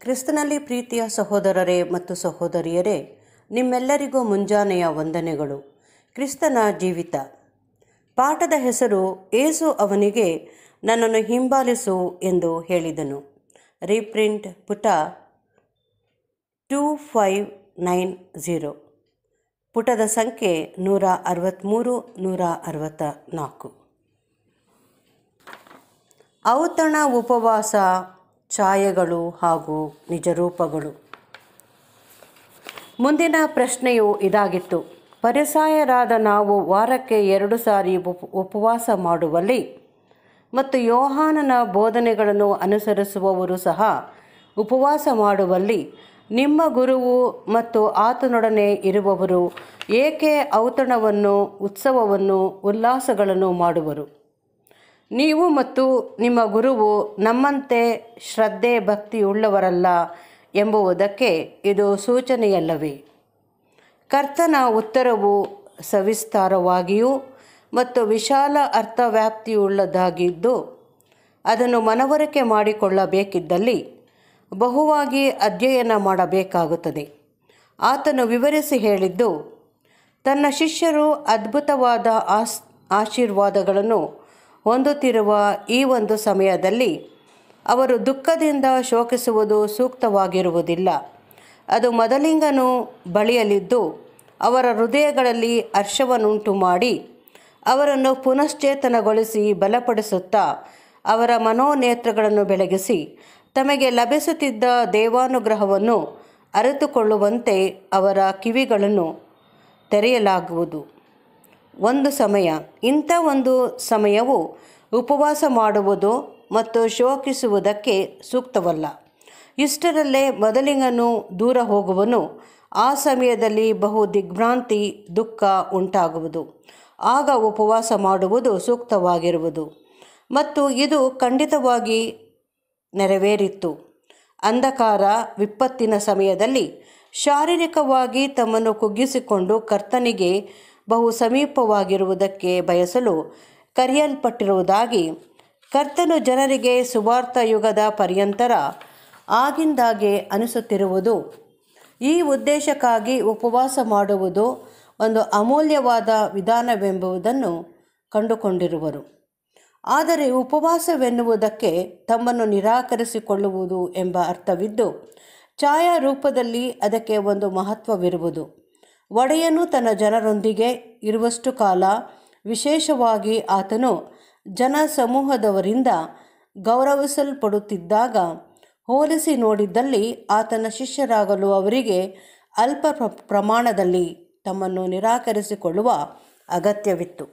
ಕ್ರಿಸ್ತನಲ್ಲಿ ಪ್ರೀತಿಯ ಸಹೋದರರೇ ಮತ್ತು ಸಹೋದರಿಯರೇ ನಿಮ್ಮೆಲ್ಲರಿಗೂ ಮುಂಜಾನೆಯ ವಂದನೆಗಳು ಕ್ರಿಸ್ತನ ಜೀವಿತ ಪಾಠದ ಹೆಸರು ಏಸು ಅವನಿಗೆ ನನ್ನನ್ನು ಹಿಂಬಾಲಿಸು ಎಂದು ಹೇಳಿದನು ರೀಪ್ರಿಂಟ್ ಪುಟ ಟೂ ಫೈವ್ ನೈನ್ ಝೀರೋ ಪುಟದ ಸಂಖ್ಯೆ ನೂರ ಅರವತ್ತ್ಮೂರು ನೂರ ಅರವತ್ತ ನಾಲ್ಕು ಔತಣ ಉಪವಾಸ ಛಾಯೆಗಳು ಹಾಗೂ ನಿಜರೂಪಗಳು ಮುಂದಿನ ಪ್ರಶ್ನೆಯು ಇದಾಗಿತ್ತು ಪರಿಸಾಯರಾದ ನಾವು ವಾರಕ್ಕೆ ಎರಡು ಸಾರಿ ಉಪ ಉಪವಾಸ ಮಾಡುವಲ್ಲಿ ಮತ್ತು ಯೋಹಾನನ ಬೋಧನೆಗಳನ್ನು ಅನುಸರಿಸುವವರು ಸಹ ಉಪವಾಸ ಮಾಡುವಲ್ಲಿ ನಿಮ್ಮ ಗುರುವು ಮತ್ತು ಆತನೊಡನೆ ಇರುವವರು ಏಕೆ ಔತಣವನ್ನು ಉತ್ಸವವನ್ನು ಉಲ್ಲಾಸಗಳನ್ನು ಮಾಡುವರು ನೀವು ಮತ್ತು ನಿಮ್ಮ ಗುರುವು ನಮ್ಮಂತೆ ಶ್ರದ್ಧೆ ಭಕ್ತಿಯುಳ್ಳವರಲ್ಲ ಎಂಬುದಕ್ಕೆ ಇದು ಸೂಚನೆಯಲ್ಲವೇ ಕರ್ತನ ಉತ್ತರವು ಸವಿಸ್ತಾರವಾಗಿಯೂ ಮತ್ತು ವಿಶಾಲ ಅರ್ಥವ್ಯಾಪ್ತಿಯುಳ್ಳದಾಗಿದ್ದು ಅದನ್ನು ಮನವರಿಕೆ ಮಾಡಿಕೊಳ್ಳಬೇಕಿದ್ದಲ್ಲಿ ಬಹುವಾಗಿ ಅಧ್ಯಯನ ಮಾಡಬೇಕಾಗುತ್ತದೆ ಆತನು ವಿವರಿಸಿ ಹೇಳಿದ್ದು ತನ್ನ ಶಿಷ್ಯರು ಅದ್ಭುತವಾದ ಆಸ್ ಆಶೀರ್ವಾದಗಳನ್ನು ಹೊಂದುತ್ತಿರುವ ಈ ಒಂದು ಸಮಯದಲ್ಲಿ ಅವರು ದುಃಖದಿಂದ ಶೋಕಿಸುವುದು ಸೂಕ್ತವಾಗಿರುವುದಿಲ್ಲ ಅದು ಮೊದಲಿಂಗನು ಬಳಿಯಲಿದ್ದು ಅವರ ಹೃದಯಗಳಲ್ಲಿ ಹರ್ಷವನ್ನುಂಟು ಮಾಡಿ ಅವರನ್ನು ಪುನಶ್ಚೇತನಗೊಳಿಸಿ ಬಲಪಡಿಸುತ್ತಾ ಅವರ ಮನೋನೇತ್ರಗಳನ್ನು ಬೆಳಗಿಸಿ ತಮಗೆ ಲಭಿಸುತ್ತಿದ್ದ ದೇವಾನುಗ್ರಹವನ್ನು ಅರಿತುಕೊಳ್ಳುವಂತೆ ಅವರ ಕಿವಿಗಳನ್ನು ತೆರೆಯಲಾಗುವುದು ಒಂದು ಸಮಯ ಇಂಥ ಒಂದು ಸಮಯವು ಉಪವಾಸ ಮಾಡುವುದು ಮತ್ತು ಶೋಕಿಸುವುದಕ್ಕೆ ಸೂಕ್ತವಲ್ಲ ಇಷ್ಟರಲ್ಲೇ ಮೊದಲಿಂಗನು ದೂರ ಹೋಗುವನು ಆ ಸಮಯದಲ್ಲಿ ಬಹು ದಿಗ್ಭ್ರಾಂತಿ ದುಃಖ ಉಂಟಾಗುವುದು ಆಗ ಉಪವಾಸ ಮಾಡುವುದು ಸೂಕ್ತವಾಗಿರುವುದು ಮತ್ತು ಇದು ಖಂಡಿತವಾಗಿ ನೆರವೇರಿತ್ತು ಅಂಧಕಾರ ವಿಪತ್ತಿನ ಸಮಯದಲ್ಲಿ ಶಾರೀರಿಕವಾಗಿ ತಮ್ಮನ್ನು ಕುಗ್ಗಿಸಿಕೊಂಡು ಕರ್ತನಿಗೆ ಬಹು ಸಮೀಪವಾಗಿರುವುದಕ್ಕೆ ಬಯಸಲು ಕರೆಯಲ್ಪಟ್ಟಿರುವುದಾಗಿ ಕರ್ತನು ಜನರಿಗೆ ಸುವಾರ್ಥ ಯುಗದ ಪರ್ಯಂತರ ಆಗಿಂದಾಗೆ ಅನಿಸುತ್ತಿರುವುದು ಈ ಉದ್ದೇಶಕ್ಕಾಗಿ ಉಪವಾಸ ಮಾಡುವುದು ಒಂದು ಅಮೂಲ್ಯವಾದ ವಿಧಾನವೆಂಬುದನ್ನು ಕಂಡುಕೊಂಡಿರುವರು ಆದರೆ ಉಪವಾಸವೆನ್ನುವುದಕ್ಕೆ ತಮ್ಮನ್ನು ನಿರಾಕರಿಸಿಕೊಳ್ಳುವುದು ಎಂಬ ಅರ್ಥವಿದ್ದು ಛಾಯಾ ರೂಪದಲ್ಲಿ ಅದಕ್ಕೆ ಒಂದು ಮಹತ್ವವಿರುವುದು ಒಡೆಯನು ತನ್ನ ಜನರೊಂದಿಗೆ ಇರುವಷ್ಟು ಕಾಲ ವಿಶೇಷವಾಗಿ ಆತನು ಜನ ಸಮೂಹದವರಿಂದ ಗೌರವಿಸಲ್ಪಡುತ್ತಿದ್ದಾಗ ಹೋಲಿಸಿ ನೋಡಿದ್ದಲ್ಲಿ ಆತನ ಶಿಷ್ಯರಾಗಲು ಅವರಿಗೆ ಅಲ್ಪ ಪ್ರಮಾಣದಲ್ಲಿ ತಮ್ಮನ್ನು ನಿರಾಕರಿಸಿಕೊಳ್ಳುವ ಅಗತ್ಯವಿತ್ತು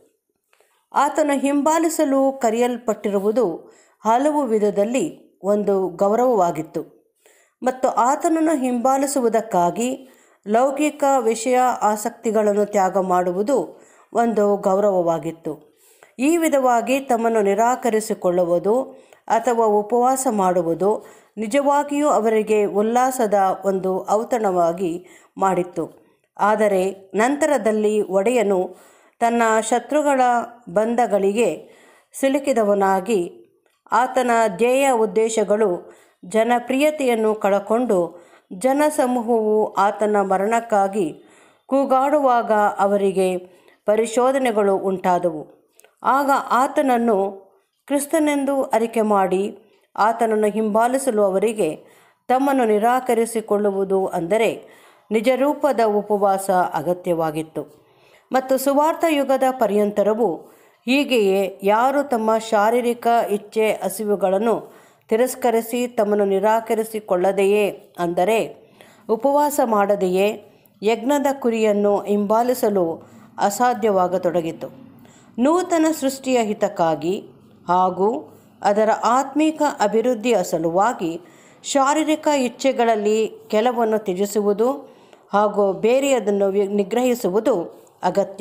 ಆತನು ಹಿಂಬಾಲಿಸಲು ಕರೆಯಲ್ಪಟ್ಟಿರುವುದು ಹಲವು ವಿಧದಲ್ಲಿ ಒಂದು ಗೌರವವಾಗಿತ್ತು ಮತ್ತು ಆತನನ್ನು ಹಿಂಬಾಲಿಸುವುದಕ್ಕಾಗಿ ಲೌಕಿಕ ವಿಷಯ ಆಸಕ್ತಿಗಳನ್ನು ತ್ಯಾಗ ಮಾಡುವುದು ಒಂದು ಗೌರವವಾಗಿತ್ತು ಈ ವಿಧವಾಗಿ ತಮ್ಮನ್ನು ನಿರಾಕರಿಸಿಕೊಳ್ಳುವುದು ಅಥವಾ ಉಪವಾಸ ಮಾಡುವುದು ನಿಜವಾಗಿಯೂ ಅವರಿಗೆ ಉಲ್ಲಾಸದ ಒಂದು ಔತಣವಾಗಿ ಮಾಡಿತ್ತು ಆದರೆ ನಂತರದಲ್ಲಿ ಒಡೆಯನು ತನ್ನ ಶತ್ರುಗಳ ಬಂಧಗಳಿಗೆ ಸಿಲುಕಿದವನಾಗಿ ಆತನ ಧ್ಯೇಯ ಉದ್ದೇಶಗಳು ಜನಪ್ರಿಯತೆಯನ್ನು ಕಳಕೊಂಡು ಜನಸಮೂಹವು ಆತನ ಮರಣಕ್ಕಾಗಿ ಕೂಗಾಡುವಾಗ ಅವರಿಗೆ ಪರಿಶೋಧನೆಗಳು ಉಂಟಾದವು ಆಗ ಆತನನ್ನು ಕ್ರಿಸ್ತನೆಂದು ಅರಿಕೆ ಮಾಡಿ ಆತನನ್ನು ಹಿಂಬಾಲಿಸಲು ಅವರಿಗೆ ತಮ್ಮನ್ನು ನಿರಾಕರಿಸಿಕೊಳ್ಳುವುದು ಅಂದರೆ ನಿಜರೂಪದ ಉಪವಾಸ ಅಗತ್ಯವಾಗಿತ್ತು ಮತ್ತು ಸುವಾರ್ಥ ಯುಗದ ಪರ್ಯಂತರವು ಹೀಗೆಯೇ ಯಾರು ತಮ್ಮ ಶಾರೀರಿಕ ಇಚ್ಛೆ ಹಸಿವುಗಳನ್ನು ತಿರಸ್ಕರಿಸಿ ತಮ್ಮನ್ನು ನಿರಾಕರಿಸಿಕೊಳ್ಳದೆಯೇ ಅಂದರೆ ಉಪವಾಸ ಮಾಡದೆಯೇ ಯಜ್ಞದ ಕುರಿಯನ್ನು ಹಿಂಬಾಲಿಸಲು ಅಸಾಧ್ಯವಾಗತೊಡಗಿತು ನೂತನ ಸೃಷ್ಟಿಯ ಹಿತಕ್ಕಾಗಿ ಹಾಗೂ ಅದರ ಆತ್ಮೀಕ ಅಭಿವೃದ್ಧಿಯ ಸಲುವಾಗಿ ಶಾರೀರಿಕ ಇಚ್ಛೆಗಳಲ್ಲಿ ಕೆಲವನ್ನು ತ್ಯಜಿಸುವುದು ಹಾಗೂ ಬೇರೆಯದನ್ನು ನಿಗ್ರಹಿಸುವುದು ಅಗತ್ಯ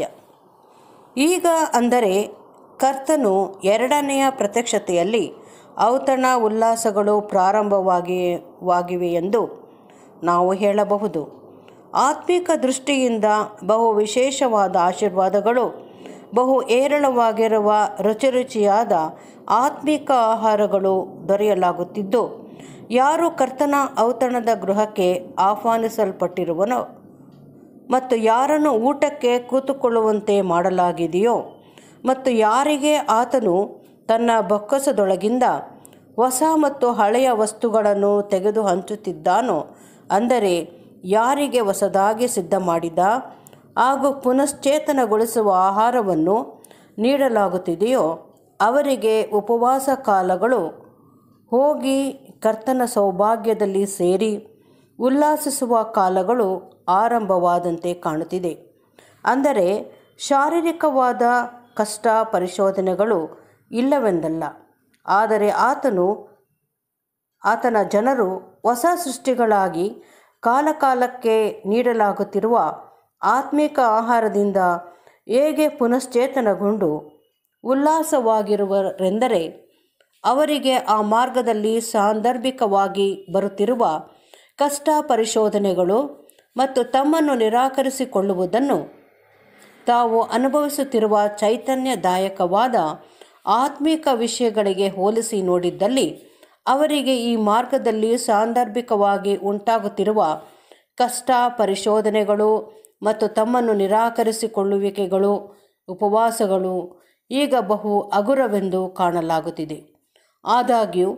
ಈಗ ಅಂದರೆ ಕರ್ತನು ಎರಡನೆಯ ಪ್ರತ್ಯಕ್ಷತೆಯಲ್ಲಿ ಔತಣ ಉಲ್ಲಾಸಗಳು ಪ್ರಾರಂಭವಾಗಿ ವಾಗಿವೆ ಎಂದು ನಾವು ಹೇಳಬಹುದು ಆತ್ಮಿಕ ದೃಷ್ಟಿಯಿಂದ ಬಹು ವಿಶೇಷವಾದ ಆಶೀರ್ವಾದಗಳು ಬಹು ಏರಳವಾಗಿರುವ ರುಚಿ ರುಚಿಯಾದ ಆತ್ಮಿಕ ಆಹಾರಗಳು ದೊರೆಯಲಾಗುತ್ತಿದ್ದು ಯಾರು ಕರ್ತನ ಔತಣದ ಗೃಹಕ್ಕೆ ಆಹ್ವಾನಿಸಲ್ಪಟ್ಟಿರುವನೋ ಮತ್ತು ಯಾರನ್ನು ಊಟಕ್ಕೆ ಕೂತುಕೊಳ್ಳುವಂತೆ ಮಾಡಲಾಗಿದೆಯೋ ಮತ್ತು ಯಾರಿಗೆ ಆತನು ತನ್ನ ಬೊಕ್ಕಸದೊಳಗಿಂದ ಹೊಸ ಮತ್ತು ಹಳೆಯ ವಸ್ತುಗಳನ್ನು ತೆಗೆದು ಹಂಚುತ್ತಿದ್ದಾನೋ ಅಂದರೆ ಯಾರಿಗೆ ಹೊಸದಾಗಿ ಸಿದ್ಧ ಮಾಡಿದ ಹಾಗೂ ಪುನಶ್ಚೇತನಗೊಳಿಸುವ ಆಹಾರವನ್ನು ನೀಡಲಾಗುತ್ತಿದೆಯೋ ಅವರಿಗೆ ಉಪವಾಸ ಕಾಲಗಳು ಹೋಗಿ ಕರ್ತನ ಸೌಭಾಗ್ಯದಲ್ಲಿ ಸೇರಿ ಉಲ್ಲಾಸಿಸುವ ಕಾಲಗಳು ಆರಂಭವಾದಂತೆ ಕಾಣುತ್ತಿದೆ ಅಂದರೆ ಶಾರೀರಿಕವಾದ ಕಷ್ಟ ಪರಿಶೋಧನೆಗಳು ಇಲ್ಲವೆಂದಲ್ಲ ಆದರೆ ಆತನು ಆತನ ಜನರು ಹೊಸ ಸೃಷ್ಟಿಗಳಾಗಿ ಕಾಲಕಾಲಕ್ಕೆ ನೀಡಲಾಗುತ್ತಿರುವ ಆತ್ಮಿಕ ಆಹಾರದಿಂದ ಹೇಗೆ ಪುನಶ್ಚೇತನಗೊಂಡು ಉಲ್ಲಾಸವಾಗಿರುವರೆಂದರೆ ಅವರಿಗೆ ಆ ಮಾರ್ಗದಲ್ಲಿ ಸಾಂದರ್ಭಿಕವಾಗಿ ಬರುತ್ತಿರುವ ಕಷ್ಟ ಪರಿಶೋಧನೆಗಳು ಮತ್ತು ತಮ್ಮನ್ನು ನಿರಾಕರಿಸಿಕೊಳ್ಳುವುದನ್ನು ತಾವು ಅನುಭವಿಸುತ್ತಿರುವ ಚೈತನ್ಯದಾಯಕವಾದ ಆತ್ಮಿಕ ವಿಷಯಗಳಿಗೆ ಹೋಲಿಸಿ ನೋಡಿದ್ದಲ್ಲಿ ಅವರಿಗೆ ಈ ಮಾರ್ಗದಲ್ಲಿ ಸಾಂದರ್ಭಿಕವಾಗಿ ಉಂಟಾಗುತ್ತಿರುವ ಕಷ್ಟ ಪರಿಶೋಧನೆಗಳು ಮತ್ತು ತಮ್ಮನ್ನು ನಿರಾಕರಿಸಿಕೊಳ್ಳುವಿಕೆಗಳು ಉಪವಾಸಗಳು ಈಗ ಬಹು ಹಗುರವೆಂದು ಕಾಣಲಾಗುತ್ತಿದೆ ಆದಾಗ್ಯೂ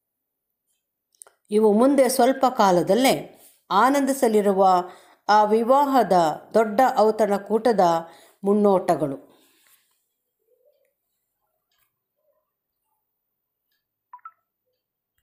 ಇವು ಮುಂದೆ ಸ್ವಲ್ಪ ಕಾಲದಲ್ಲೇ ಆನಂದಿಸಲಿರುವ ಆ ವಿವಾಹದ ದೊಡ್ಡ ಔತಣ ಕೂಟದ ಮುನ್ನೋಟಗಳು